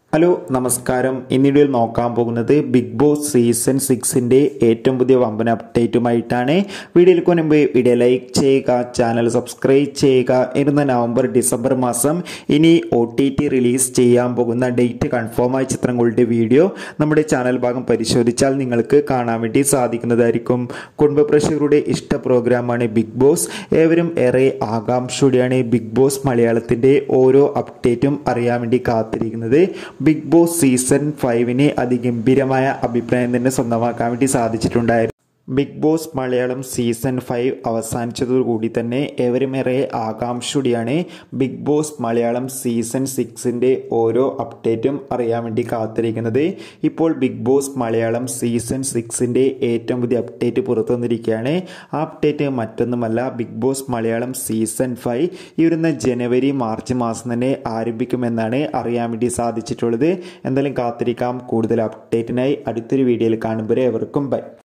hello നമസ്കാരം ഇന്നിടയിൽ നോക്കാൻ പോകുന്നത് ബിഗ് ബോസ് സീസൺ സിക്സിൻ്റെ ഏറ്റവും പുതിയ വമ്പൻ അപ്ഡേറ്റുമായിട്ടാണ് വീഡിയോയിൽ മുൻപ് വീഡിയോ ലൈക്ക് ചെയ്യുക ചാനൽ സബ്സ്ക്രൈബ് ചെയ്യുക ഇരുന്ന നവംബർ ഡിസംബർ മാസം ഇനി ഒ ടി ടി റിലീസ് ചെയ്യാൻ പോകുന്ന ഡേറ്റ് കൺഫേം ആയ ചിത്രങ്ങളുടെ വീഡിയോ നമ്മുടെ ചാനൽ ഭാഗം പരിശോധിച്ചാൽ നിങ്ങൾക്ക് കാണാൻ വേണ്ടി സാധിക്കുന്നതായിരിക്കും കുടുംബ പ്രേക്ഷകരുടെ ഇഷ്ട പ്രോഗ്രാമാണ് ബിഗ് ബോസ് ഏവരും ഏറെ ആകാംക്ഷയോടെയാണ് ബിഗ് ബോസ് മലയാളത്തിൻ്റെ ഓരോ അപ്ഡേറ്റും അറിയാൻ വേണ്ടി കാത്തിരിക്കുന്നത് ബിഗ് ബോസ് സീസൺ ഫൈവിന് അതിഗംഭീരമായ അഭിപ്രായം തന്നെ സ്വന്തമാക്കാൻ വേണ്ടി സാധിച്ചിട്ടുണ്ടായിരുന്നു Bigg Boss Malayalam season five അവസാനിച്ചതോടുകൂടി തന്നെ ഏവരുമേറെ ആകാംക്ഷയോടെയാണ് ബിഗ് ബോസ് മലയാളം സീസൺ സിക്സിൻ്റെ ഓരോ അപ്ഡേറ്റും അറിയാൻ വേണ്ടി കാത്തിരിക്കുന്നത് ഇപ്പോൾ ബിഗ് ബോസ് മലയാളം സീസൺ സിക്സിൻ്റെ ഏറ്റവും പുതിയ അപ്ഡേറ്റ് പുറത്തു വന്നിരിക്കുകയാണ് ആ അപ്ഡേറ്റ് മറ്റൊന്നുമല്ല Bigg Boss Malayalam season five ഈ വരുന്ന ജനുവരി മാർച്ച് മാസം തന്നെ ആരംഭിക്കുമെന്നാണ് അറിയാൻ വേണ്ടി സാധിച്ചിട്ടുള്ളത് എന്തായാലും കാത്തിരിക്കാം കൂടുതൽ അപ്ഡേറ്റിനായി അടുത്തൊരു വീഡിയോയിൽ കാണുമ്പോൾ എവർക്കും ബൈ